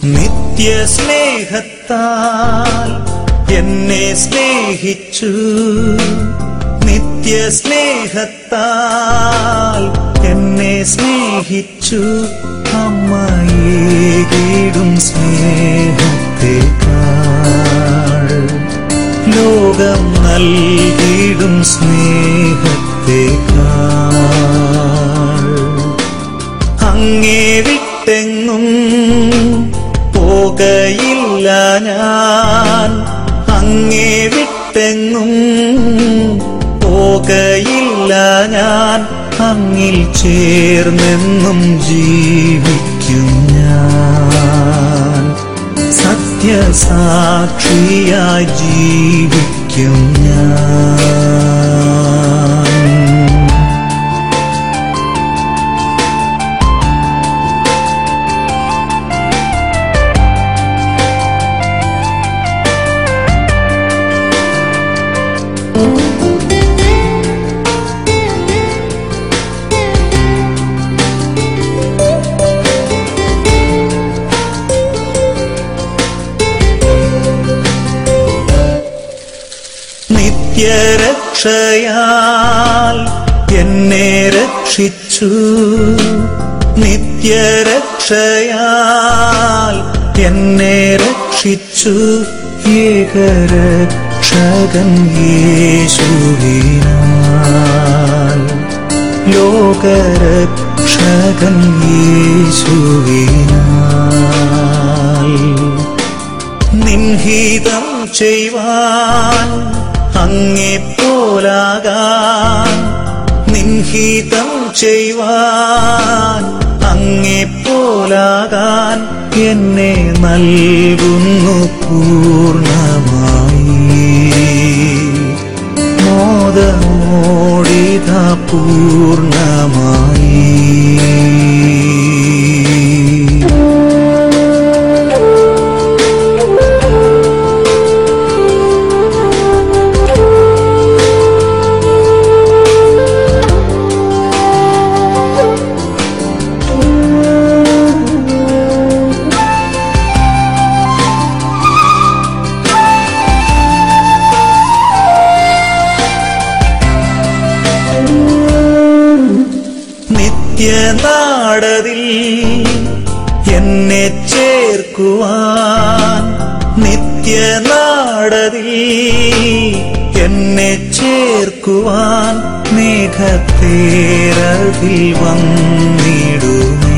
നിത്യസ്നേഹത്താൽ എന്നെ സ്നേഹിച്ചു നിത്യസ്നേഹത്താൽ എന്നെ സ്നേഹിച്ചു അമ്മയേകിടും സ്നേഹത്തെക്കാൾ ലോകം നൽകിയിടും സ്നേഹത്തെക്കാൾ അങ്ങേ വിട്ടെങ്ങും പോകയില്ല ഞാൻ അങ്ങേ വിട്ടെങ്ങും പോകയില്ല ഞാൻ അങ്ങിൽ ചേർന്നെന്നും ജീവിക്കും ഞാൻ സത്യസാക്ഷിയായി ജീവിക്കും ഞാൻ നിത്യരക്ഷയാൽ എന്നെ രക്ഷിച്ചു നിത്യരക്ഷയാൽ എന്നെ രക്ഷിച്ചു ഏകരക്ഷകൻ യേശുവിനാൽ ലോകരക്ഷകൻ യേശുവിനാൽ നിൻഹിതം ചെയ്യുവാൻ അങ്ങേ പോലാകാൻ നിൻഹിതം ചെയ്യുവാൻ അങ്ങേ പോലാകാൻ എന്നെ നൽകുന്നു പൂർണ്ണമായി മോദമോടിത പൂർണ്ണമായി നിത്യനാടതിൽ എന്നെ ചേർക്കുവാൻ നിത്യനാടതിൽ എന്നെ ചേർക്കുവാൻ മേഘത്തേരതിൽ വന്നിടുമേ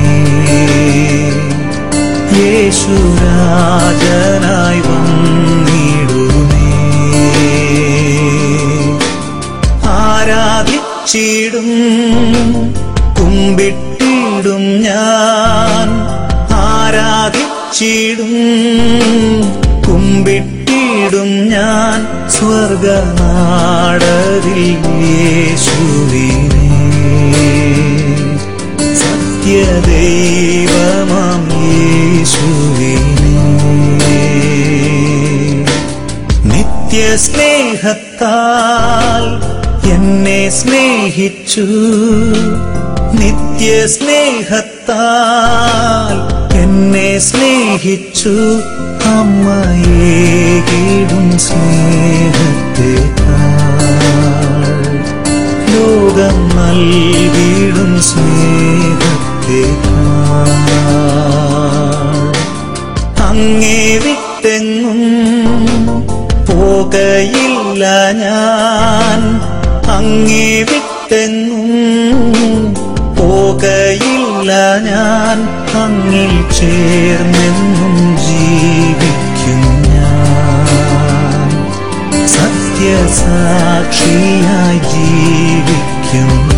യേശുരാജനായി വന്നിടുമേ ആരാധിച്ചിടും കുമ്പിട്ടിടും ഞാൻ ആരാധിച്ചിടും കുമ്പിട്ടിടും ഞാൻ സ്വർഗനാടതിൽ യേശുവിനെ സത്യദൈവമാം യേശുവിനെ നിത്യസ്നേഹത്താൽ എന്നെ സ്നേഹിച്ചു നിത്യസ്നേഹത്താൽ എന്നെ സ്നേഹിച്ചു അമ്മയേകിടും സ്നേഹത്തെക്കാൾ ലോകം നൽകിയിടും സ്നേഹത്തെക്കാൾ അങ്ങേ വിട്ടെങ്ങും പോകയില്ല ഞാൻ അങ്ങേ വിട്ടെങ്ങും പോകയില്ല ഞാൻ അങ്ങിൽ ചേർന്നെന്നും ജീവിക്കും ഞാൻ സത്യസാക്ഷിയായി ജീവിക്കും